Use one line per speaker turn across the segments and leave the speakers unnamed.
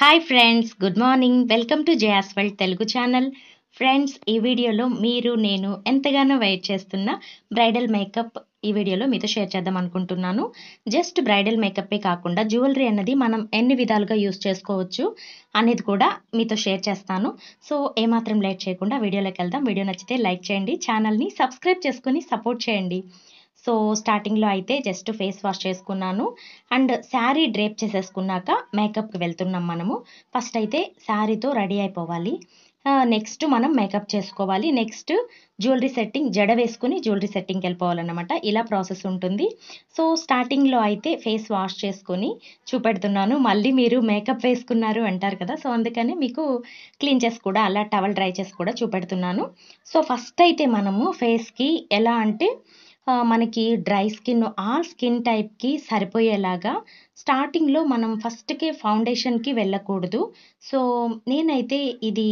Hi friends good morning welcome to Jaya's world Telugu channel friends ఈ వీడియోలో మీరు నేను ఎంతగానో వెయిట్ చేస్తున్న బ్రైడల్ మేకప్ ఈ వీడియోలో మీతో షేర్ చేద్దాం అనుకుంటున్నాను జస్ట్ బ్రైడల్ మేకప్పే కాకుండా జ్యువెలరీ అన్నది మనం ఎన్ని విధాలుగా యూస్ చేసుకోవచ్చు అనేది కూడా మీతో షేర్ చేస్తాను సో ఏమాత్రం లేట్ చేయకుండా వీడియోలోకి వెళ్దాం వీడియో నచ్చితే లైక్ చేయండి ఛానల్ని సబ్స్క్రైబ్ చేసుకొని సపోర్ట్ చేయండి సో స్టార్టింగ్లో అయితే జస్ట్ ఫేస్ వాష్ చేసుకున్నాను అండ్ శారీ డ్రేప్ చేసేసుకున్నాక మేకప్కి వెళ్తున్నాం మనము ఫస్ట్ అయితే శారీతో రెడీ అయిపోవాలి నెక్స్ట్ మనం మేకప్ చేసుకోవాలి నెక్స్ట్ జ్యువెలరీ సెట్టింగ్ జడ వేసుకుని జ్యువెలరీ సెట్టింగ్కి వెళ్ళిపోవాలన్నమాట ఇలా ప్రాసెస్ ఉంటుంది సో స్టార్టింగ్లో అయితే ఫేస్ వాష్ చేసుకొని చూపెడుతున్నాను మళ్ళీ మీరు మేకప్ వేసుకున్నారు అంటారు కదా సో అందుకని మీకు క్లీన్ చేసి కూడా అలా టవల్ డ్రై చేసి కూడా చూపెడుతున్నాను సో ఫస్ట్ అయితే మనము ఫేస్కి ఎలా అంటే ఆ, మనకి డ్రై స్కిన్ ఆల్ స్కిన్ టైప్కి సరిపోయేలాగా స్టార్టింగ్లో మనం ఫస్ట్కే ఫౌండేషన్కి వెళ్ళకూడదు సో నేనైతే ఇది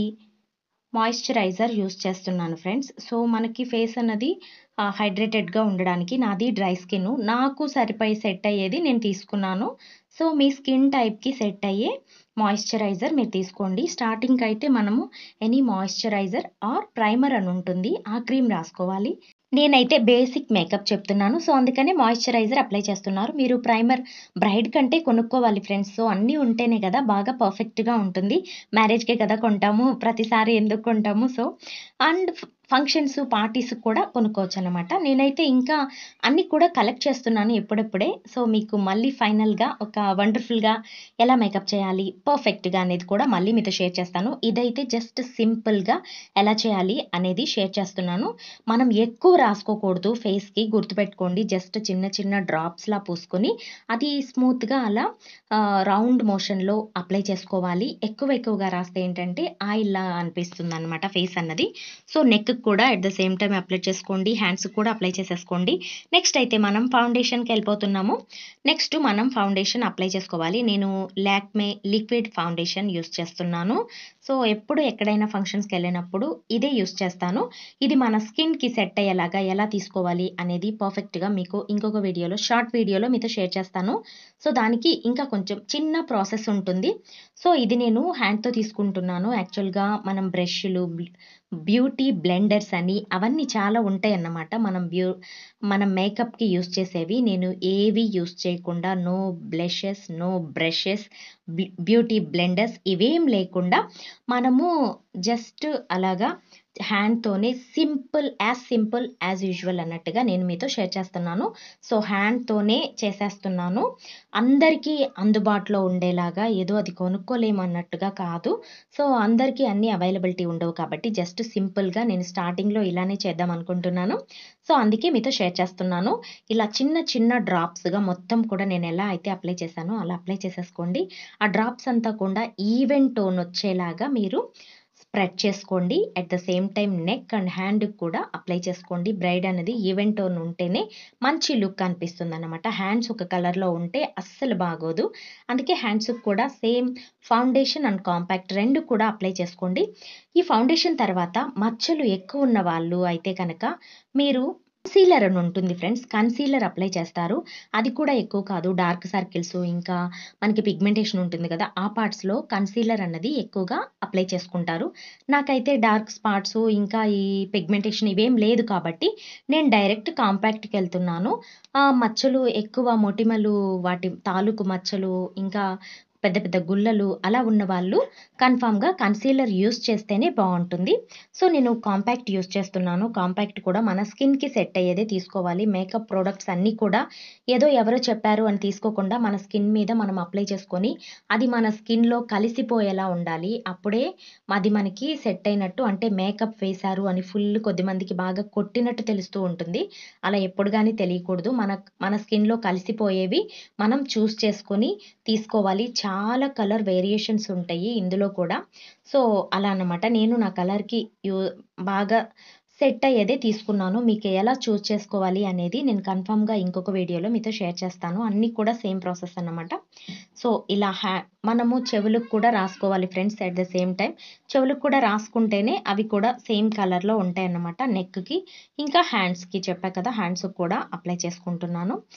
మాయిశ్చరైజర్ యూస్ చేస్తున్నాను ఫ్రెండ్స్ సో మనకి ఫేస్ అన్నది హైడ్రేటెడ్గా ఉండడానికి నాది డ్రై స్కిన్ నాకు సరిపోయి సెట్ అయ్యేది నేను తీసుకున్నాను సో మీ స్కిన్ టైప్కి సెట్ అయ్యే మాయిశ్చరైజర్ మీరు తీసుకోండి స్టార్టింగ్ అయితే మనము ఎనీ మాయిశ్చరైజర్ ఆర్ ప్రైమర్ అని ఉంటుంది ఆ క్రీమ్ రాసుకోవాలి నేనైతే బేసిక్ మేకప్ చెప్తున్నాను సో అందుకనే మాయిశ్చరైజర్ అప్లై చేస్తున్నారు మీరు ప్రైమర్ బ్రైడ్ కంటే కొనుక్కోవాలి ఫ్రెండ్స్ సో అన్నీ ఉంటేనే కదా బాగా పర్ఫెక్ట్గా ఉంటుంది మ్యారేజ్కే కదా కొంటాము ప్రతిసారి ఎందుకు కొంటాము సో అండ్ ఫంక్షన్స్ పార్టీస్ కూడా కొనుక్కోవచ్చు అనమాట నేనైతే ఇంకా అన్నీ కూడా కలెక్ట్ చేస్తున్నాను ఎప్పుడెప్పుడే సో మీకు మళ్ళీ ఫైనల్గా ఒక వండర్ఫుల్గా ఎలా మేకప్ చేయాలి పర్ఫెక్ట్గా అనేది కూడా మళ్ళీ మీతో షేర్ చేస్తాను ఇదైతే జస్ట్ సింపుల్గా ఎలా చేయాలి అనేది షేర్ చేస్తున్నాను మనం ఎక్కువ రాసుకోకూడదు ఫేస్కి గుర్తుపెట్టుకోండి జస్ట్ చిన్న చిన్న డ్రాప్స్లా పూసుకొని అది స్మూత్గా అలా రౌండ్ మోషన్లో అప్లై చేసుకోవాలి ఎక్కువ ఎక్కువగా రాస్తే ఏంటంటే ఆయిల్లా అనిపిస్తుంది అనమాట ఫేస్ అన్నది సో నెక్ కూడా at the same time apply చేసుకోండి హ్యాండ్స్ కూడా అప్లై చేసేసుకోండి నెక్స్ట్ అయితే మనం ఫౌండేషన్కి వెళ్ళిపోతున్నాము నెక్స్ట్ మనం ఫౌండేషన్ అప్లై చేసుకోవాలి నేను లాక్మే లిక్విడ్ ఫౌండేషన్ యూస్ చేస్తున్నాను సో ఎప్పుడు ఎక్కడైనా ఫంక్షన్స్కి వెళ్ళినప్పుడు ఇదే యూస్ చేస్తాను ఇది మన స్కిన్కి సెట్ అయ్యేలాగా ఎలా తీసుకోవాలి అనేది పర్ఫెక్ట్గా మీకు ఇంకొక వీడియోలో షార్ట్ వీడియోలో మీతో షేర్ చేస్తాను సో దానికి ఇంకా కొంచెం చిన్న ప్రాసెస్ ఉంటుంది సో ఇది నేను హ్యాండ్తో తీసుకుంటున్నాను యాక్చువల్గా మనం బ్రష్లు బ్యూటీ బ్లెండర్స్ అని అవన్నీ చాలా ఉంటాయి అన్నమాట మనం బ్యూ మనం మేకప్కి యూస్ చేసేవి నేను ఏవి యూస్ చేయకుండా no blushes no brushes beauty blenders ఇవేం లేకుండా మనము జస్ట్ అలాగా హ్యాండ్తోనే simple as simple as usual అన్నట్టుగా నేను మీతో షేర్ చేస్తున్నాను సో హ్యాండ్తోనే చేసేస్తున్నాను అందరికీ అందుబాటులో ఉండేలాగా ఏదో అది కొనుక్కోలేము అన్నట్టుగా కాదు సో అందరికీ అన్ని అవైలబిలిటీ ఉండవు కాబట్టి జస్ట్ సింపుల్గా నేను స్టార్టింగ్లో ఇలానే చేద్దాం అనుకుంటున్నాను సో అందుకే మీతో షేర్ చేస్తున్నాను ఇలా చిన్న చిన్న డ్రాప్స్గా మొత్తం కూడా నేను ఎలా అయితే అప్లై చేశానో అలా అప్లై చేసేసుకోండి ఆ డ్రాప్స్ అంతా కూడా ఈవెన్ టోన్ వచ్చేలాగా మీరు స్ప్రెడ్ చేసుకోండి at the same time neck and hand కూడా అప్లై చేసుకోండి బ్రైడ్ అనేది ఈవెంట్ టోన్ ఉంటేనే మంచి లుక్ అనిపిస్తుంది అనమాట హ్యాండ్స్ ఒక కలర్లో ఉంటే అస్సలు బాగోదు అందుకే హ్యాండ్స్కి కూడా సేమ్ ఫౌండేషన్ అండ్ కాంపాక్ట్ రెండు కూడా అప్లై చేసుకోండి ఈ ఫౌండేషన్ తర్వాత మచ్చలు ఎక్కువ ఉన్న వాళ్ళు అయితే కనుక మీరు కన్సీలర్ అని ఉంటుంది ఫ్రెండ్స్ కన్సీలర్ అప్లై చేస్తారు అది కూడా ఎక్కువ కాదు డార్క్ సర్కిల్స్ ఇంకా మనకి పిగ్మెంటేషన్ ఉంటుంది కదా ఆ పార్ట్స్లో కన్సీలర్ అన్నది ఎక్కువగా అప్లై చేసుకుంటారు నాకైతే డార్క్ స్పాట్స్ ఇంకా ఈ పిగ్మెంటేషన్ ఇవేం లేదు కాబట్టి నేను డైరెక్ట్ కాంపాక్ట్కి వెళ్తున్నాను ఆ మచ్చలు ఎక్కువ మొటిమలు వాటి తాలూకు మచ్చలు ఇంకా పెద్ద పెద్ద గుల్లలు అలా ఉన్న వాళ్ళు కన్ఫామ్గా కన్సీలర్ యూస్ చేస్తేనే బాగుంటుంది సో నేను కాంపాక్ట్ యూస్ చేస్తున్నాను కాంపాక్ట్ కూడా మన స్కిన్కి సెట్ అయ్యేదే తీసుకోవాలి మేకప్ ప్రోడక్ట్స్ అన్నీ కూడా ఏదో ఎవరో చెప్పారు అని తీసుకోకుండా మన స్కిన్ మీద మనం అప్లై చేసుకొని అది మన స్కిన్లో కలిసిపోయేలా ఉండాలి అప్పుడే అది మనకి సెట్ అయినట్టు అంటే మేకప్ వేశారు అని ఫుల్ కొద్దిమందికి బాగా కొట్టినట్టు తెలుస్తూ ఉంటుంది అలా ఎప్పుడు కానీ తెలియకూడదు మన మన స్కిన్లో కలిసిపోయేవి మనం చూస్ చేసుకొని తీసుకోవాలి చాలా కలర్ వేరియేషన్స్ ఉంటాయి ఇందులో కూడా సో అలా అన్నమాట నేను నా కలర్కి యూ బాగా సెట్ అయ్యేదే తీసుకున్నాను మీకు ఎలా చూస్ చేసుకోవాలి అనేది నేను కన్ఫామ్గా ఇంకొక వీడియోలో మీతో షేర్ చేస్తాను అన్నీ కూడా సేమ్ ప్రాసెస్ అన్నమాట సో ఇలా హ్యా మనము చెవులకు కూడా రాసుకోవాలి friends at the same time చెవులకు కూడా రాసుకుంటేనే అవి కూడా సేమ్ కలర్లో ఉంటాయి అన్నమాట నెక్కి ఇంకా హ్యాండ్స్కి చెప్పా కదా హ్యాండ్స్కి కూడా అప్లై చేసుకుంటున్నాను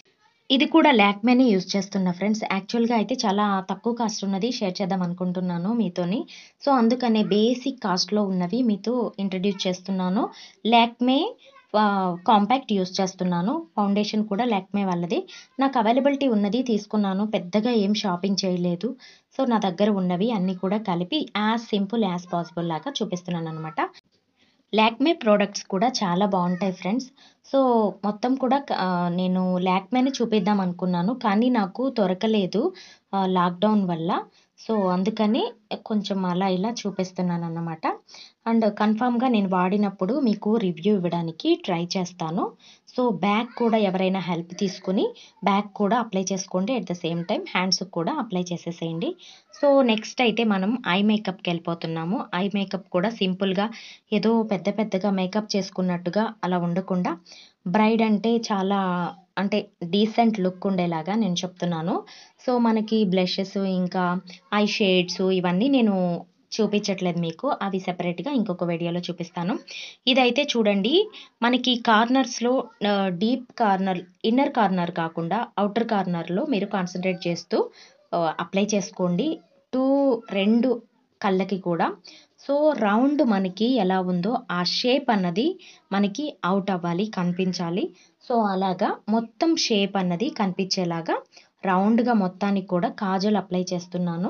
ఇది కూడా లాక్మేనే యూజ్ చేస్తున్నా ఫ్రెండ్స్. యాక్చువల్‌గా అయితే చాలా తక్కువ కాస్ట్ ఉన్నది షేర్ చేద్దాం అనుకుంటున్నాను మీతోని. సో, అందుకనే బేసిక్ కాస్ట్‌లో ఉన్నవి మీతో ఇంట్రొడ్యూస్ చేస్తున్నాను. లాక్మే ఆహ్, కాంపాక్ట్ యూజ్ చేస్తున్నాను. ఫౌండేషన్ కూడా లాక్మే వాళ్ళది. నాకు అవైలబిలిటీ ఉన్నది తీసుకున్నాను. పెద్దగా ఏం షాపింగ్ చేయలేదు. సో, నా దగ్గర ఉన్నవి అన్నీ కూడా కలిపి యాస్ సింపుల్ యాస్ పాసిబుల్ లాగా చూపిస్తున్నాననమాట. లాక్మే ప్రొడక్ట్స్ కూడా చాలా బావుంటాయి ఫ్రెండ్స్. సో, మొత్తం కూడా క ఆహ్, నేను లాక్మేనే చూపిద్దాం అనుకున్నాను. కానీ నాకు దొరకలేదు ఆహ్, లాక్‌డౌన్ వల్ల. సో, అందుకని కొంచెం అలా ఇలా చూపిస్తున్నానన్నమాట. అండ్ కన్ఫర్మ్‌గా నేను వాడినప్పుడు మీకు రివ్యూ ఇవ్వడానికి ట్రై చేస్తాను. సో, బ్యాక్ కూడా ఎవరైనా హెల్ప్ తీసుకొని బ్యాక్ కూడా అప్లై చేసుకోండి. ఎట్ ద సేమ్ టైమ్ హ్యాండ్స్‌కి కూడా అప్లై చేసేసేయండి. సో, నెక్స్ట్ అయితే మనం ఐ మేకప్‌కెళ్ళిపోతున్నాము. ఐ మేకప్ కూడా సింపుల్‌గా ఏదో పెద్ద పెద్దగా మేకప్ చేసుకున్నట్టుగా అలా ఉండకుండా బ్రైడ్ అంటే చాలా అంటే డీసెంట్ లుక్ ఉండేలాగా నేను చెప్తున్నాను. సో, మనకి బ్లషెస్ ఇంకా ఐ షేడ్స్ ఇవన్నీ నేను చూపించట్లేదు మీకు. అవి సెపరేట్‌గా ఇంకొక వీడియోలో చూపిస్తాను. ఇదైతే చూడండి మనకి కార్నర్స్‌లో ah, deep corner inner corner కాకుండా ఔటర్ కార్నర్‌లో మీరు కాన్సంట్రేట్ చేస్తూ ఆహ్, అప్లై చేసుకోండి. 2 2 కళ్ళకి కూడా. సో, రౌండ్ మనకి ఎలా ఉందో ఆ షేప్ అన్నది మనకి ఔట్ అవ్వాలి, కనిపించాలి. సో, అలాగా మొత్తం షేప్ అన్నది కనిపించేలాగా రౌండ్‌గా మొత్తానికి కూడా కాజల్ అప్లై చేస్తున్నాను.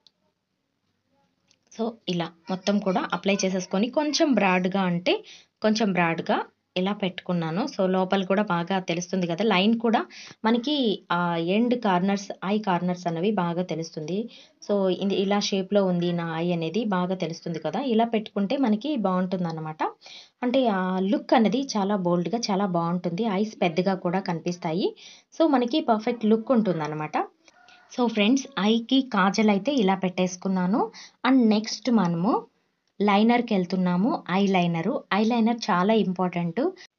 సో, ఇలా మొత్తం కూడా అప్లై చేసేసుకొని కొంచెం బ్రాడ్‌గా అంటే కొంచెం బ్రాడ్‌గా ఇలా పెట్టుకున్నాను. సో, లోపల కూడా బాగా తెలుస్తుంది కదా! లైన్ కూడా మనకి ఆహ్, ఎండ్ కార్నర్స్ ఐ కార్నర్స్ అనేవి బాగా తెలుస్తుంది. సో, ఇది ఇలా షేప్‌లో ఉంది నా ఐ అనేది బాగా తెలుస్తుంది కదా! ఇలా పెట్టుకుంటే మనకి బావుంటుందన్నమాట. అంటే ఆ లుక్ అనేది చాలా బోల్డ్‌గా చాలా బావుంటుంది. ఐస్ పెద్దగా కూడా కనిపిస్తాయి. సో, మనకి పర్ఫెక్ట్ లుక్ ఉంటుందన్నమాట. సో, ఫ్రెండ్స్ ఐకి కాజల్ అయితే ఇలా పెట్టేసుకున్నాను. అండ్ నెక్స్ట్ మనము లైనర్‌కెళ్తున్నాము. Eye liner. ఐ లైనర్ చాలా ఇంపార్టెంటు.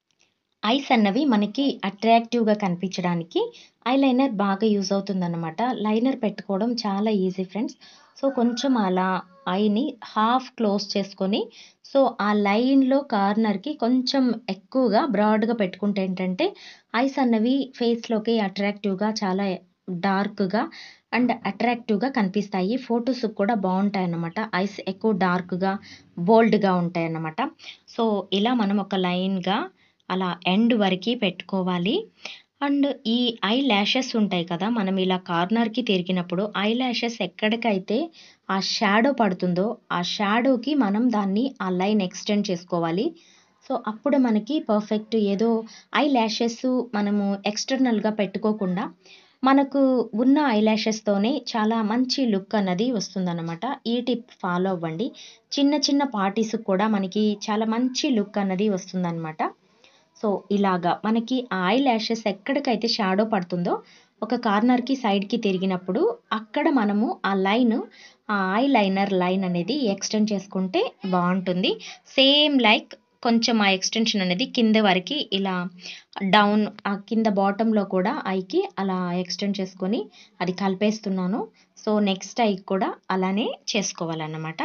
ఐస్ అన్నవి మనకి అట్రాక్టివ్‌గా కనిపించడానికి ఐ లైనర్ బాగా యూజ్ అవుతుందన్నమాట. లైనర్ పెట్టుకోవడం చాలా ఈజీ ఫ్రెండ్స్. సో, కొంచెం అలా ఐని హాఫ్ క్లోజ్ చేసుకొని సో, ఆ లైన్‌లో కార్నర్‌కి కొంచెం ఎక్కువగా బ్రాడ్‌గా పెట్టుకుంటే ఏంటంటే ఐస్ అన్నవి ఫేస్‌లోకి అట్రాక్టివ్‌గా చాలా డార్క్‌గా అండ్ అట్రాక్టివ్‌గా కనిపిస్తాయి. ఫోటోస్‌కి కూడా బావుంటాయన్నమాట. ఐస్ ఎక్కువ డార్క్‌గా, బోల్డ్‌గా ఉంటాయన్నమాట. సో, ఇలా మనం ఒక లైన్‌గా అలా ఎండ్ వరకి పెట్టుకోవాలి. అండ్ ఈ ఐ లాషెస్ ఉంటాయి కదా! మనం ఇలా కార్నర్‌కి తిరిగినప్పుడు ఐ లాషెస్ ఎక్కడికైతే ఆ షాడో పడుతుందో ఆ షాడోకి మనం దాన్ని ఆ లైన్ ఎక్స్టెండ్ చేసుకోవాలి. సో, అప్పుడు మనకి పర్ఫెక్ట్ ఏదో ఐ లాషెస్ మనము ఎక్స్టర్నల్‌గా పెట్టుకోకుండా మనకు ఉన్న ఐ లాషెస్‌తోనే చాలా మంచి లుక్ అన్నది వస్తుందన్నమాట. ఈ టిప్ ఫాలో అవ్వండి. చిన్న చిన్న పార్టీస్‌కి కూడా మనకి చాలా మంచి లుక్ అన్నది వస్తుందన్నమాట. సో, ఇలాగా మనకి ఆ ఐ లాషెస్ ఎక్కడికైతే షాడో పడుతుందో ఒక కార్నర్‌కి సైడ్‌కి తిరిగినప్పుడు అక్కడ మనము ఆ లైన్ ఆ ఐ లైనర్ లైన్ అనేది ఎక్స్టెండ్ చేసుకుంటే బావుంటుంది. సేమ్ లైక్ కొంచెం ఆ ఎక్స్‌టెన్షన్ అనేది కింద వరకి ఇలా డౌన్ ఆ కింద బాటమ్‌లో కూడా ఐకి అలా ఎక్స్టెండ్ చేసుకొని అది కలిపేస్తున్నాను. సో, నెక్స్ట్ ఐకి కూడా అలానే చేసుకోవాలన్నమాట.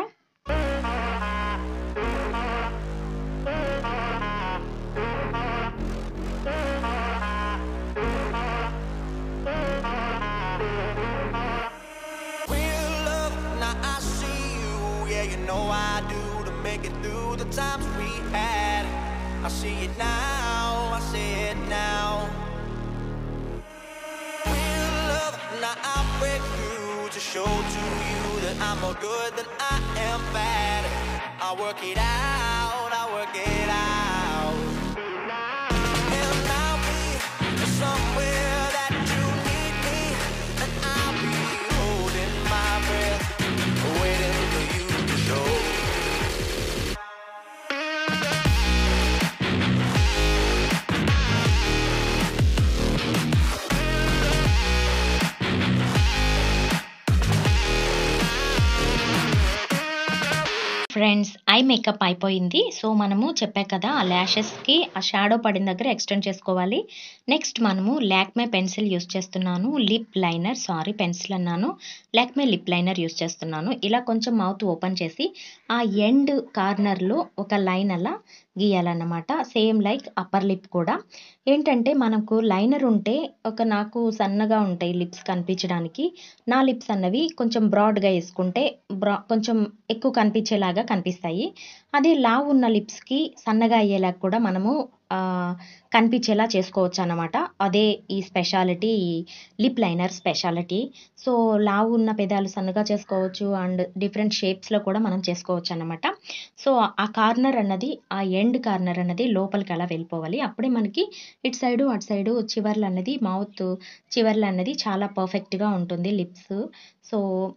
Real love, now I see you. Yeah, you know I do to make it through the times we had. I see it now, I see it now. Real love, now I break through to show to you that I'm more good than I am bad. I work it out, I work it out. And I'll be somewhere that you need me, and I'll be holding my breath, waiting for you to show.
Friends eye makeup అయిపోయింది so మనము చెప్పా కదా ఆ ల్యాషెస్కి ఆ shadow పడిన దగ్గర extend చేసుకోవాలి next మనము లాక్మే పెన్సిల్ యూస్ చేస్తున్నాను లిప్ లైనర్ సారీ పెన్సిల్ అన్నాను లాక్మే లిప్ లైనర్ యూస్ చేస్తున్నాను ఇలా కొంచెం మౌత్ ఓపెన్ చేసి ఆ ఎండ్ కార్నర్లో ఒక లైన్ అలా గీయాలన్నమాట సేమ్ లైక్ అప్పర్ లిప్ కూడా ఏంటంటే మనకు లైనర్ ఉంటే ఒక నాకు సన్నగా ఉంటాయి లిప్స్ కనిపించడానికి నా లిప్స్ అన్నవి కొంచెం బ్రాడ్గా వేసుకుంటే బ్రా కొంచెం ఎక్కువ కనిపించేలాగా కనిపిస్తాయి అదే లావు ఉన్న లిప్స్కి సన్నగా అయ్యేలాగా కూడా మనము ఆ, కనిపించేలా చేసుకోవచ్చు అన్నమాట అదే ఈ speciality lip liner speciality so లావు ఉన్న పెదాలు సన్నగా చేసుకోవచ్చు అండ్ డిఫరెంట్ షేప్స్లో కూడా మనం చేసుకోవచ్చు అన్నమాట సో ఆ కార్నర్ అన్నది ఆ ఎండ్ కార్నర్ అన్నది లోపలికి అలా వెళ్ళిపోవాలి అప్పుడే మనకి ఇటు సైడు అటు సైడు చివర్లు అన్నది మౌత్ చివర్లు అన్నది చాలా పర్ఫెక్ట్గా ఉంటుంది లిప్స్ సో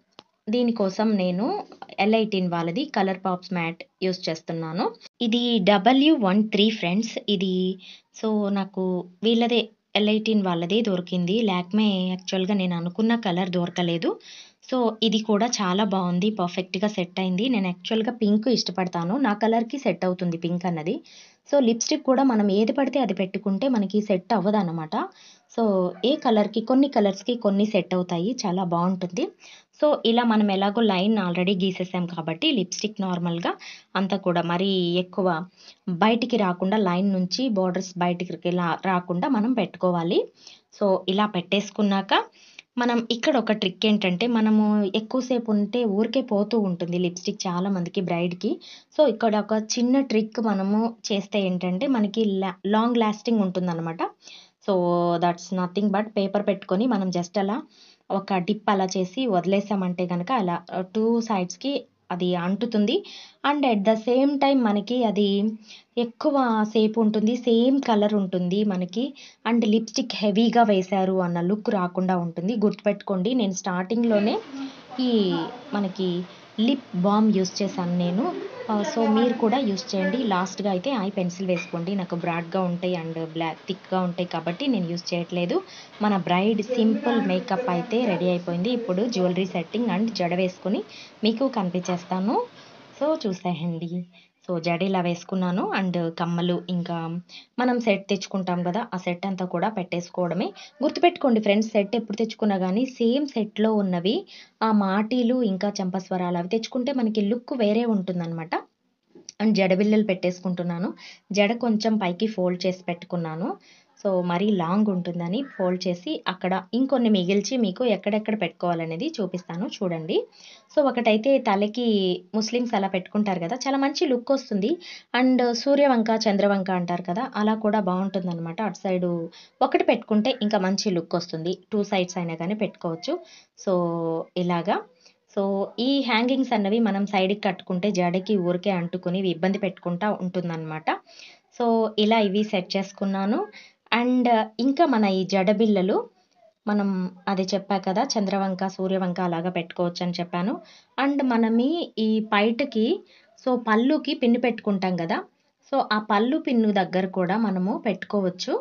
దీనికోసం నేను ఎల్ఐటీన్ వాళ్ళది కలర్ పాప్స్ మ్యాట్ యూస్ చేస్తున్నాను ఇది డబ్ల్యూ వన్ త్రీ ఫ్రెండ్స్ ఇది సో నాకు వీళ్ళదే ఎల్ఐటీన్ వాళ్ళదే దొరికింది లాక్మే యాక్చువల్గా నేను అనుకున్న కలర్ దొరకలేదు సో ఇది కూడా చాలా బాగుంది పర్ఫెక్ట్గా సెట్ అయింది నేను యాక్చువల్గా పింక్ ఇష్టపడతాను నా కలర్కి సెట్ అవుతుంది పింక్ అన్నది సో లిప్స్టిక్ కూడా మనం ఏది పడితే అది పెట్టుకుంటే మనకి సెట్ అవ్వదు అనమాట సో ఏ కలర్కి కొన్ని కలర్స్కి కొన్ని సెట్ అవుతాయి చాలా బాగుంటుంది సో ఇలా మనం ఎలాగో లైన్ ఆల్రెడీ గీసేసాం కాబట్టి లిప్స్టిక్ నార్మల్గా అంతా కూడా మరీ ఎక్కువ బయటికి రాకుండా లైన్ నుంచి బోర్డర్స్ బయటికి రా- రాకుండా మనం పెట్టుకోవాలి సో ఇలా పెట్టేసుకున్నాక మనం ఇక్కడ ఒక ట్రిక్ ఏంటంటే మనము ఎక్కువసేపు ఉంటే ఊరికే పోతూ ఉంటుంది లిప్స్టిక్ చాలా మందికి బ్రైడ్కి సో ఇక్కడ ఒక చిన్న ట్రిక్ మనము చేస్తే ఏంటంటే మనకి లా- లాంగ్ లాస్టింగ్ ఉంటుందన్నమాట so that's nothing but paper పెట్టుకొని మనం జస్ట్ అలా ఒక డిప్ అలా చేసి వదిలేసామంటే కనుక అలా టూ సైడ్స్కి అది అంటుతుంది and at the same time మనకి అది ఎక్కువ సేపు ఉంటుంది సేమ్ కలర్ ఉంటుంది మనకి అండ్ లిప్స్టిక్ హెవీగా వేశారు అన్న లుక్ రాకుండా ఉంటుంది గుర్తుపెట్టుకోండి నేను స్టార్టింగ్లోనే ఈ మనకి లిప్ బామ్ యూస్ చేశాను నేను ఆ, సో మీరు కూడా యూస్ చేయండి లాస్ట్గా అయితే ఐ పెన్సిల్ వేసుకోండి నాకు బ్రాడ్గా ఉంటాయి అండ్ బ్లాక్ థిక్గా ఉంటాయి కాబట్టి నేను యూస్ చేయట్లేదు మన బ్రైడ్ సింపుల్ మేకప్ అయితే రెడీ అయిపోయింది ఇప్పుడు జ్యువెలరీ సెట్టింగ్ అండ్ జడ వేసుకొని మీకు కనిపించేస్తాను సో చూసేయండి సో జడ ఇలా వేసుకున్నాను అండ్ కమ్మలు ఇంకా మనం సెట్ తెచ్చుకుంటాం కదా ఆ సెట్ అంతా కూడా పెట్టేసుకోవడమే గుర్తుపెట్టుకోండి ఫ్రెండ్స్ సెట్ ఎప్పుడు తెచ్చుకున్నా కానీ సేమ్ సెట్లో ఉన్నవి ఆ మాటీలు ఇంకా చంపస్వరాలు అవి తెచ్చుకుంటే మనకి లుక్ వేరే ఉంటుందన్నమాట అండ్ జడ బిళ్ళలు పెట్టేసుకుంటున్నాను జడ కొంచెం పైకి ఫోల్డ్ చేసి పెట్టుకున్నాను సో మరీ లాంగ్ ఉంటుందని ఫోల్డ్ చేసి అక్కడ ఇంకొన్ని మిగిల్చి మీకు ఎక్కడెక్కడ పెట్టుకోవాలనేది చూపిస్తాను చూడండి సో ఒకటైతే తలకి ముస్లిమ్స్ అలా పెట్టుకుంటారు కదా చాలా మంచి లుక్ వస్తుంది అండ్ సూర్యవంక చంద్రవంక అంటారు కదా అలా కూడా బాగుంటుంది అనమాట అటు సైడు ఒకటి పెట్టుకుంటే ఇంకా మంచి లుక్ వస్తుంది టూ సైడ్స్ అయినా కానీ పెట్టుకోవచ్చు సో ఇలాగా సో ఈ హ్యాంగింగ్స్ అన్నవి మనం సైడ్కి కట్టుకుంటే జడకి ఊరికే అంటుకుని ఇవి ఇబ్బంది పెట్టుకుంటా ఉంటుందన్నమాట సో ఇలా ఇవి సెట్ చేసుకున్నాను అండ్ ఇంకా మన ఈ జడ బిళ్ళలు మనం అది చెప్పా కదా చంద్రవంక సూర్యవంక అలాగా పెట్టుకోవచ్చు అని చెప్పాను అండ్ మనం ఈ- ఈ పైటకి సో పళ్ళుకి పిన్ను పెట్టుకుంటాం కదా సో ఆ పళ్ళు పిన్ను దగ్గర కూడా మనము పెట్టుకోవచ్చు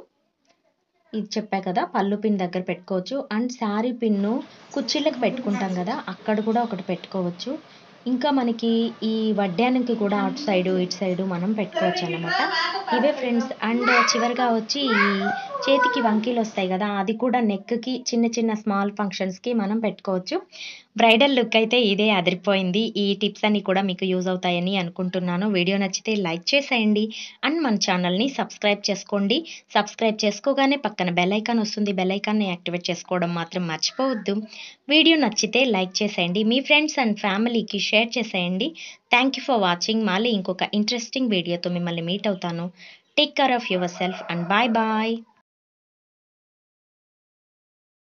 ఇది చెప్పా కదా పళ్ళు పిన్ దగ్గర పెట్టుకోవచ్చు అండ్ శారీ పిన్ను కుర్చీలకు పెట్టుకుంటాం కదా అక్కడ కూడా ఒకటి పెట్టుకోవచ్చు ఇంకా మనకి ఈ వడ్డానికి కూడా అటు సైడు ఇటు సైడు మనం పెట్టుకోవచ్చు అన్నమాట ఇవే ఫ్రెండ్స్ అండ్ చివరిగా వచ్చి ఈ చేతికి వంకీలు వస్తాయి కదా అది కూడా నెక్కి చిన్న చిన్న స్మాల్ ఫంక్షన్స్కి మనం పెట్టుకోవచ్చు బ్రైడల్ లుక్ అయితే ఇదే అదిరిపోయింది ఈ టిప్స్ అన్ని కూడా మీకు యూజ్ అవుతాయని అనుకుంటున్నాను వీడియో నచ్చితే లైక్ చేసేయండి అండ్ మన ఛానల్ని సబ్స్క్రైబ్ చేసుకోండి సబ్స్క్రైబ్ చేసుకోగానే పక్కన బెల్ ఐకాన్ వస్తుంది బెల్ ఐకాన్ని యాక్టివేట్ చేసుకోవడం మాత్రం మర్చిపోవద్దు వీడియో నచ్చితే లైక్ చేసేయండి మీ ఫ్రెండ్స్ అండ్ ఫ్యామిలీకి షేర్ చేసేయండి థ్యాంక్ యూ ఫర్ వాచింగ్ మళ్ళీ ఇంకొక ఇంట్రెస్టింగ్ వీడియోతో మిమ్మల్ని మీట్ అవుతాను take care of yourself and bye bye